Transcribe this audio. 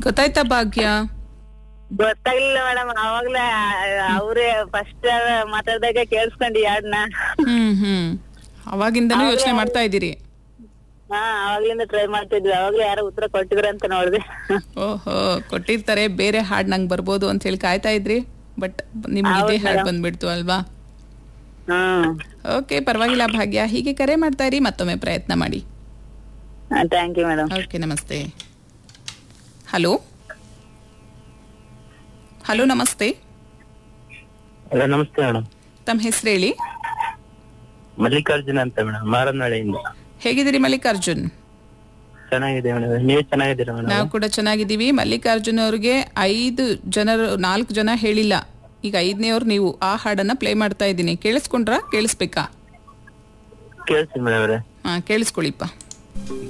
ಗೊತ್ತಾಯ್ತಾ ಭಾಗ್ಯ ಗೊತ್ತಾಗ್ಲಿಲ್ಲ ಮೇಡಮ್ ಅವಾಗ್ಲೇ ಅವ್ರೇ ಫಸ್ಟ್ ಮಾತಾಡ್ದಾಗ ಕೇಳಿಸ್ಕೊಂಡಿ ಯಾಡ್ನ ಹ್ಮ್ ಹ್ಮ್ ಅವಾಗಿಂದನೂ ಯೋಚನೆ ಮಾಡ್ತಾ ಇದ್ದೀರಿ ಹಾ ಅವಾಗ್ಲಿಂದ ಟ್ರೈ ಮಾಡ್ತಿದ್ವಿ ಅವಾಗ್ಲೇ ಯಾರೋ ಉತ್ತರ ಕೊಟ್ಟಿದ್ರ ಅಂತ ನೋಡ್ದೆ ಓಹೋ ಕೊಟ್ಟಿರ್ತಾರೆ ಬೇರೆ ಹಾಡ್ ನಂಗೆ ಬರ್ಬೋದು ಅಂತ ಹೇಳಿ ಕಾಯ್ತಾ ಇದ್ರಿ ಬಟ್ ನಿಮ್ಗೆ ಇದೇ ಹಾಡ್ ಬಂದ್ಬಿಡ್ತು ಅಲ್ವಾ ಹ್ಮ್ ಓಕೆ ಪರವಾಗಿಲ್ಲ ಭಾಗ್ಯ ಹೀಗೆ ಕರೆ ಮಾಡ್ತಾ ಇರಿ ಮತ್ತೊಮ್ಮೆ ಪ್ರಯತ್ನ ಮಾಡಿ ಥ್ಯಾಂಕ್ ಯು ಮೇಡಮ್ ಓಕೆ ನಮಸ್ತೆ ಹಲೋ ಹಲೋ ನಮಸ್ತೆ ಹಲೋ ನಮಸ್ತೆ ಮೇಡಮ್ ತಮ್ಮ ಹೆಸರು ಹೇಳಿ ಮಲ್ಲಿಕಾರ್ಜುನ ಅಂತ ಮೇಡಮ್ ಮಾರನಹಳ್ಳಿಯಿಂದ ಹೇಗಿದ್ದೀರಿ ಮಲ್ಲಿಕಾರ್ಜುನ್ ಚೆನ್ನಾಗಿದೆ ಮೇಡಮ್ ನೀವು ಚೆನ್ನಾಗಿದ್ದೀರಾ ಮೇಡಮ್ ನಾವು ಕೂಡ ಚೆನ್ನಾಗಿದ್ದೀವಿ ಮಲ್ಲಿಕಾರ್ಜುನ್ ಅವ್ರಿಗೆ ಐದು ಜನರು ನಾಲ್ಕು ಜನ ಹೇಳಿಲ್ಲ ಈಗ ಐದನೇವ್ರು ನೀವು ಆ ಹಾಡನ್ನ ಪ್ಲೇ ಮಾಡ್ತಾ ಇದ್ದೀನಿ ಕೇಳಿಸ್ಕೊಂಡ್ರಾ ಕೇಳಿಸ್ಬೇಕಾ ಕೇಳಿಸಿ ಮೇಡಮ್ ಹಾ ಕೇಳಿಸ್ಕೊಳ್ಳಿಪ್ಪ